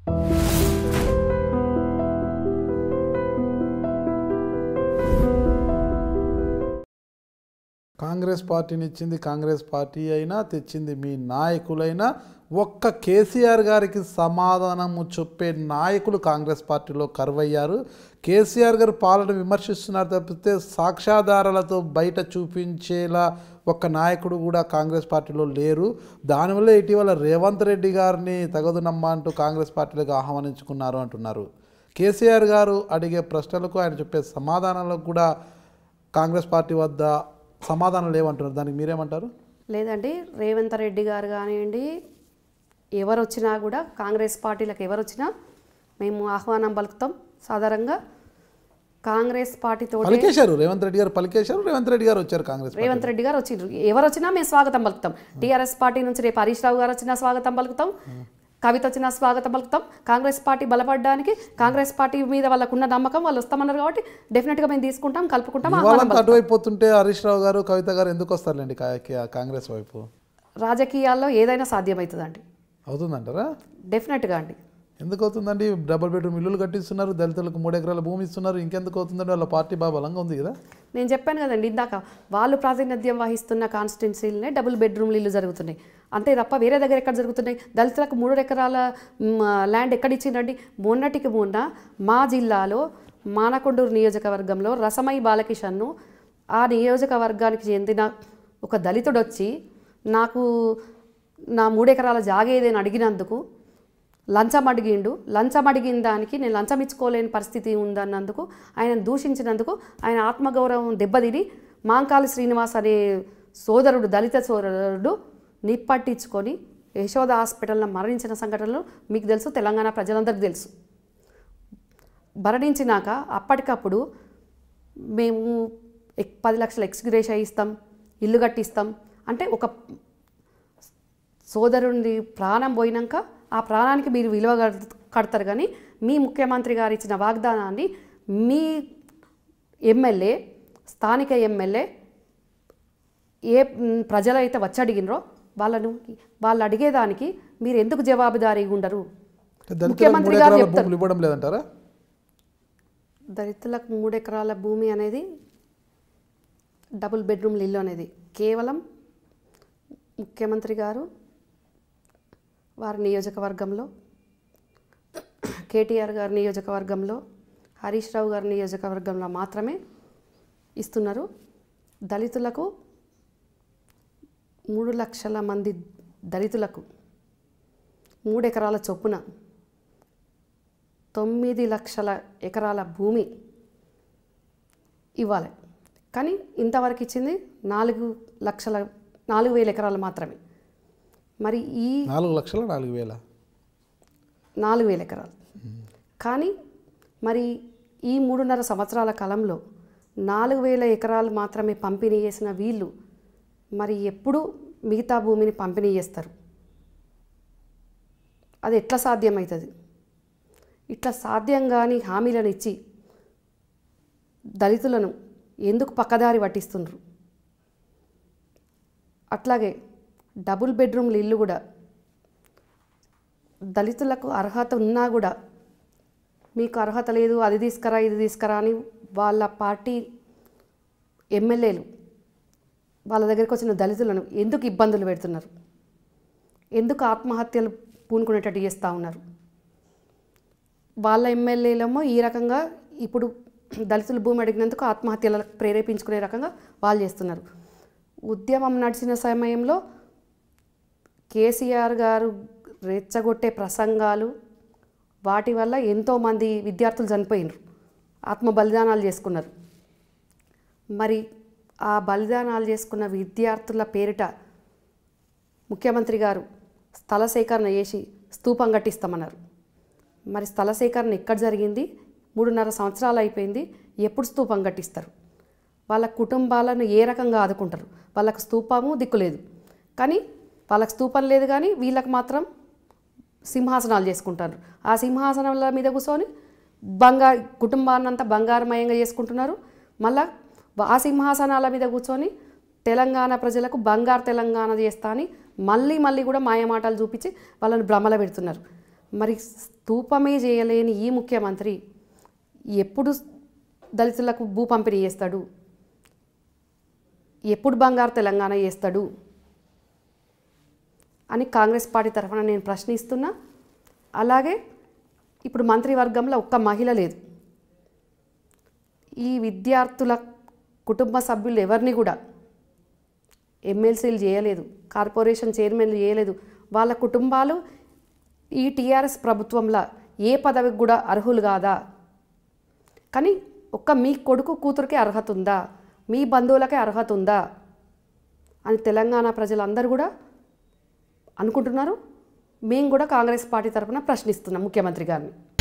కాంగ్రెస్ పార్టీని ఇచ్చింది కాంగ్రెస్ పార్టీ అయినా తెచ్చింది మీ నాయకులైనా ఒక్క కేసీఆర్ గారికి సమాధానము చెప్పే నాయకులు కాంగ్రెస్ పార్టీలో కరువయ్యారు కేసీఆర్ గారు పాలన విమర్శిస్తున్నారు తప్పితే సాక్ష్యాధారాలతో బయట చూపించేలా ఒక్క నాయకుడు కూడా కాంగ్రెస్ పార్టీలో లేరు దానివల్ల ఇటీవల రేవంత్ రెడ్డి గారిని తగదునమ్మా అంటూ కాంగ్రెస్ పార్టీలకు ఆహ్వానించుకున్నారు అంటున్నారు కేసీఆర్ గారు అడిగే ప్రశ్నలకు ఆయన చెప్పే సమాధానాలకు కూడా కాంగ్రెస్ పార్టీ వద్ద సమాధానం లేవంటున్నారు దానికి మీరేమంటారు లేదండి రేవంత్ రెడ్డి గారు కానివ్వండి ఎవరు వచ్చినా కూడా కాంగ్రెస్ పార్టీలకు ఎవరు వచ్చినా మేము ఆహ్వానం పలుకుతాం సాధారణంగా కాంగ్రెస్ పార్టీతో పలికేశారు రేవంత్ రెడ్డి గారు పలికేశారు రేవంత్ రెడ్డి గారు వచ్చారు కాంగ్రెస్ పార్టీ. రేవంత్ రెడ్డి గారు వచ్చిండ్రు ఎవరు వచ్చినా మేము స్వాగతం పలుకుతాం టీఆర్ఎస్ పార్టీ నుంచి రేపు హరీష్ రావు గారు వచ్చినా స్వాగతం పలుకుతాం కవిత వచ్చినా స్వాగతం పలుకుతాం కాంగ్రెస్ పార్టీ బలపడడానికి కాంగ్రెస్ పార్టీ మీద వాళ్ళకున్న నమ్మకం వాళ్ళు వస్తామన్నారు కాబట్టి డెఫినెట్గా మేము తీసుకుంటాం కలుపుకుంటాం ఆహ్వానం ఇవాళంతా అటువైపు పోతుంటే హరీష్ రావు గారు కవిత గారు ఎందుకు వస్తారులేండి కా- కా- కాంగ్రెస్ వైపు రాజకీయాల్లో ఏదైనా సాధ్యమవుతుందండి అవుతుందంటారా డెఫినెట్గా అండి ఎందుకు అవుతుందండి డబుల్ బెడ్రూమ్ ఇల్లులు కట్టిస్తున్నారు దళితులకు మూడు ఎకరాల భూమి ఇస్తున్నారు ఇంకెందుకు అవుతుందండి వాళ్ళ పార్టీ బాగా బలంగా ఉంది కదా నేను చెప్పాను కదండి ఇందాక వాళ్ళు ప్రాతినిధ్యం వహిస్తున్న కాన్స్టిట్యున్సీలనే డబుల్ బెడ్రూమ్లు ఇల్లు జరుగుతున్నాయి అంతే తప్ప వేరే దగ్గర ఎక్కడ జరుగుతున్నాయి దళితులకు మూడు ఎకరాల మ్, ల్యాండ్ ఎక్కడ ఇచ్చిందండి మొన్నటికి మొన్న మా జిల్లాలో మానకొండూరు నియోజకవర్గంలో రసమై బాలకిషన్ను ఆ నియోజకవర్గానికి చెందిన ఒక దళితుడు వచ్చి నాకు నా మూడెకరాల జాగా ఏదైనా అడిగినందుకు లంచం అడిగిండు లంచం అడిగిన దానికి నేను లంచం ఇచ్చుకోలేని పరిస్థితి ఉందన్నందుకు ఆయన దూషించినందుకు ఆయన ఆత్మగౌరవం దెబ్బతిని మాంకాలి శ్రీనివాస్ అనే సోదరుడు దళిత సోదరుడు నిప్పట్టించుకొని యశోద హాస్పిటల్లో మరణించిన సంఘటనలు మీకు తెలుసు తెలంగాణ ప్రజలందరికీ తెలుసు మరణించినాక అప్పటికప్పుడు మేము ఎక్- పది లక్షల ఎక్స్గ్రేష ఇస్తాం ఇల్లు కట్టిస్తాం అంటే ఒక సోదరుడి ప్రాణం పోయినాక ఆ ప్రాణానికి మీరు విలువ కడ- కడతారు కానీ మీ ముఖ్యమంత్రి గారు ఇచ్చిన వాగ్దానాన్ని మీ ఎమ్మెల్యే స్థానిక ఎమ్మెల్యే ఏ మ్, ప్రజలైతే వచ్చి అడిగినరో వాళ్ళను వాళ్ళు అడిగేదానికి మీరు ఎందుకు జవాబుదారీగా ఉండరు దళితులకు ముఖ్యమంత్రి మూడు గారు ఎకరాల చెప్తారు భూములు ఇవ్వడం లేదంటారా దళితులకు మూడు ఎకరాల భూమి అనేది డబుల్ బెడ్రూమ్ ఇల్లు అనేది కేవలం ముఖ్యమంత్రి గారు వారి నియోజకవర్గంలో కేటీఆర్ గారి నియోజకవర్గంలో హరీష్ రావు గారి నియోజకవర్గంలో మాత్రమే ఇస్తున్నారు దళితులకు మూడు లక్షల మంది దళితులకు మూడు ఎకరాల చొప్పున తొమ్మిది లక్షల ఎకరాల భూమి ఇవ్వాలి కానీ ఇంతవరకు ఇచ్చింది నాలుగు లక్షల నాలుగు వేల ఎకరాలు మాత్రమే మరి ఈ నాలుగు లక్షల నాలుగు వేల నాలుగు వేల ఎకరాలు కానీ మరి ఈ మూడున్నర సంవత్సరాల కాలంలో నాలుగు వేల ఎకరాలు మాత్రమే పంపిణీ చేసిన వీళ్ళు మరి ఎప్పుడు మిగతా భూమిని పంపిణీ చేస్తారు అది ఎట్లా సాధ్యమవుతుంది ఇట్లా సాధ్యం కాని హామీలను ఇచ్చి దళితులను ఎందుకు పక్కదారి పట్టిస్తుండ్రు అట్లాగే డబుల్ బెడ్రూమ్ల ఇల్లు కూడా దళితులకు అర్హత ఉన్నా కూడా మీకు అర్హత లేదు అది తీసుకురా ఇది తీసుకురా అని వాళ్ళ పార్టీ ఎమ్మెల్యేలు వాళ్ళ దగ్గరికి వచ్చిన దళితులను ఎందుకు ఇబ్బందులు పెడుతున్నారు ఎందుకు ఆత్మహత్యలు పూనుకునేటట్టు చేస్తూ ఉన్నారు వాళ్ళ ఎమ్మెల్యేలేమో ఈ రకంగా ఇప్పుడు దళితులు భూమి అడిగినందుకు ఆత్మహత్యలకు ప్రేరేపించుకునే రకంగా వాళ్ళు చేస్తున్నారు ఉద్యమం నడిచిన సమయంలో కేసీఆర్ గారు రెచ్చగొట్టే ప్రసంగాలు వాటి వల్ల ఎంతోమంది విద్యార్థులు చనిపోయినారు ఆత్మ బలిదానాలు చేసుకున్నారు మరి ఆ బలిదానాలు చేసుకున్న విద్యార్థుల పేరిట ముఖ్యమంత్రి గారు స్థల సేకరణ చేసి స్తూపం కట్టిస్తామన్నారు మరి స్థల సేకరణ ఎక్కడ జరిగింది మూడున్నర సంవత్సరాలు అయిపోయింది ఎప్పుడు స్తూపం కట్టిస్తారు వాళ్ళ కుటుంబాలను ఏ రకంగా ఆదుకుంటారు వాళ్ళకు స్తూపము దిక్కులేదు కానీ వాళ్ళకి స్తూపం లేదు కానీ వీళ్ళకి మాత్రం సింహాసనాలు చేసుకుంటారు ఆ సింహాసనాల మీద కూర్చొని బంగారు కుటుంబాన్నంతా బంగారమయంగా చేసుకుంటున్నారు మళ్ళా ఆ సింహాసనాల మీద కూర్చొని తెలంగాణ ప్రజలకు బంగారు తెలంగాణ చేస్తా అని మళ్ళీ మళ్ళీ కూడా మాయమాటలు చూపించి వాళ్ళని భ్రమల పెడుతున్నారు మరి స్తూపమే చేయలేని ఈ ముఖ్యమంత్రి ఎప్పుడు దళితులకు భూ పంపిణీ చేస్తాడు ఎప్పుడు బంగారు తెలంగాణ చేస్తాడు అని కాంగ్రెస్ పార్టీ తరఫున నేను ప్రశ్నిస్తున్నా అలాగే ఇప్పుడు మంత్రివర్గంలో ఒక్క మహిళ లేదు ఈ విద్యార్థుల కుటుంబ సభ్యులు ఎవరిని కూడా ఎమ్మెల్సీలు చేయలేదు కార్పొరేషన్ చైర్మన్లు చేయలేదు వాళ్ళ కుటుంబాలు ఈ టీఆర్ఎస్ ప్రభుత్వంలో ఏ పదవికి కూడా అర్హులు కాదా కానీ ఒక్క మీ కొడుకు కూతురికే అర్హత ఉందా మీ బంధువులకే అర్హత ఉందా అని తెలంగాణ ప్రజలందరూ కూడా అనుకుంటున్నారు మేము కూడా కాంగ్రెస్ పార్టీ తరఫున ప్రశ్నిస్తున్నాం ముఖ్యమంత్రి గారిని